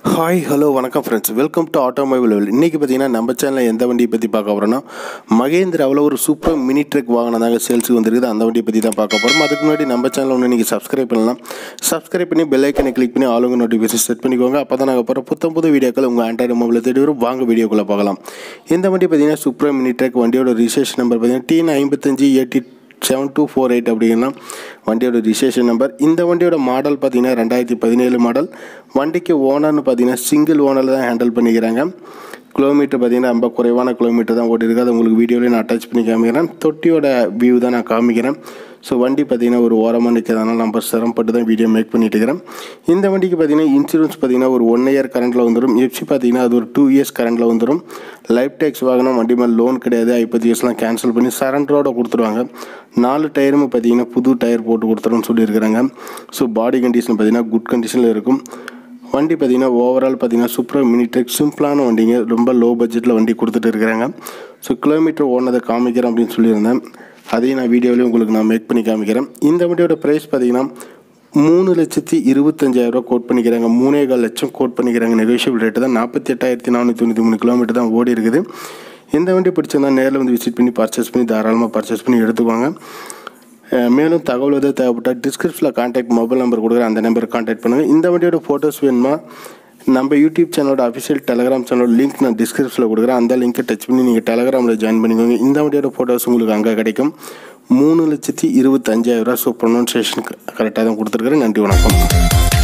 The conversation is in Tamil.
ஹாய் ஹலோ வணக்கம் friends welcome to automobile Vel இன்றைக்கி பார்த்தீங்கன்னா நம்ம சேனலில் எந்த வண்டியை பற்றி பார்க்க போகிறோன்னா மகேந்திராவில் ஒரு சூப்பர் மினி ட்ரக் வாகனம் தாங்க சேல்ஸுக்கு வந்திருக்குது அந்த வண்டியை பற்றி தான் பார்க்க போகிறோம் அதுக்கு முன்னாடி நம்ம சேனல் ஒன்று நீங்கள் சப்ஸ்கிரைப் பண்ணலாம் சப்ஸ்கிரைப் பண்ணி பெல் ஐக்கனை கிளிக் பண்ணி ஆளுங்க நோட்டிஃபிகேஷன் செட் பண்ணிக்கோங்க அப்போ தான் நாங்கள் போகிற புத்தம் புது வீடியோக்கள் உங்கள் ஆண்ட்ராய்டு மொபைலில் தேடி வரும் வாங்க வீடியோக்குள்ளே பார்க்கலாம் இந்த வண்டி பார்த்தீங்கன்னா சூப்பர் மினி ட்ரக் வண்டியோட ரிஜிஸ்ட்ரேஷன் நம்பர் பார்த்தீங்கன்னா டிஎன் ஐம்பத்தஞ்சு eighty seven two four eight அப்படின்னா வண்டியோட ரிஜிஸ்ட்ரேஷன் நம்பர் இந்த வண்டியோட மாடல் பார்த்தீங்கன்னா ரெண்டாயிரத்தி பதினேழு மாடல் வண்டிக்கு ஓனர்னு பார்த்தீங்கன்னா சிங்கிள் ஓனரில் தான் ஹேண்டில் பண்ணிக்கிறாங்க கிலோமீட்டர் பார்த்தீங்கன்னா ரொம்ப குறைவான கிலோமீட்டர் தான் ஓட்டிருக்கு அது உங்களுக்கு வீடியோலேயே நான் அட்டாச் பண்ணி காமிக்கிறேன் தொட்டியோட வியூ தான் நான் காமிக்கிறேன் ஸோ வண்டி பார்த்தீங்கன்னா ஒரு ஓரமாக நிற்கிறதுனால நம்ம சிரமப்பட்டு தான் வீடியோ மேக் பண்ணிட்டு இருக்கிறேன் இந்த வண்டிக்கு பார்த்தீங்கன்னா இன்சூரன்ஸ் பார்த்தீங்கன்னா ஒரு ஒன் இயர் கரண்ட்டில் வந்துடும் எஃப்சி பார்த்தீங்கன்னா அது ஒரு டூ இயர்ஸ் கரண்ட்டில் வந்துடும் லைஃப் டேக்ஸ் வாங்கினா வண்டி மேலே லோன் கிடையாது ஐப்பது இயர்ஸ்லாம் கேன்சல் பண்ணி சரண்டரோட கொடுத்துருவாங்க நாலு டயரும் பார்த்தீங்கன்னா புது டயர் போட்டு கொடுத்துருன்னு சொல்லியிருக்கிறாங்க ஸோ பாடி கண்டிஷன் பார்த்தீங்கன்னா குட் கண்டிஷனில் இருக்கும் வண்டி பார்த்தீங்கன்னா ஓவரால் பார்த்தீங்கன்னா சூப்பர் மினி ட்ரெக் சிம்பிளான வண்டிங்க ரொம்ப லோ பட்ஜெட்டில் வண்டி கொடுத்துட்டு இருக்கிறாங்க ஸோ கிலோமீட்டர் ஓனதை காமிக்கிறேன் அப்படின்னு சொல்லியிருந்தேன் அதையும் நான் வீடியோவிலேயே உங்களுக்கு நான் மேக் பண்ணி காமிக்கிறேன் இந்த வண்டியோட ப்ரைஸ் பார்த்தீங்கன்னா மூணு லட்சத்தி இருபத்தஞ்சாயிரரூவா கோட் பண்ணிக்கிறாங்க மூணே கால் லட்சம் கோட் பண்ணிக்கிறாங்க நெகோஷியபிள் ரேட்டு தான் நாற்பத்தி எட்டாயிரத்தி நானூற்றி தொண்ணூற்றி மூணு கிலோமீட்டர் தான் ஓடி இருக்குது இந்த வண்டி பிடிச்சிருந்தா நேரில் வந்து விசிட் பண்ணி பர்ச்சேஸ் பண்ணி தாராளமாக பர்ச்சேஸ் பண்ணி எடுத்துக்குவாங்க அஹ் மேலும் தகவல் எதாவது தேவைப்பட்டால் டிஸ்கிரிப்ஷனில் கான்டாக்ட் மொபைல் நம்பர் கொடுக்குறேன் அந்த நம்பருக்கு கான்டாக்ட் பண்ணுங்கள் இந்த வண்டியோட ஃபோட்டோஸ் வேணுமா நம்ம யூடியூப் சேனலோட அஃபிஷியல் டெலகிராம் சேனலோட லிங்க் நான் டிஸ்கிரிப்ஷனில் கொடுக்குறேன் அந்த லிங்க்கை டச் பண்ணி நீங்கள் டெலகிராமில் ஜாயின் பண்ணிக்கோங்க இந்த வண்டியோட ஃபோட்டோஸ் உங்களுக்கு அங்கே கிடைக்கும் மூணு லட்சத்தி இருபத்தஞ்சாயிரரூவா ஸோ ப்ரொனவுன்சியேஷன் கரெக்டாக தான் கொடுத்துருக்குறேன் நன்றி வணக்கம்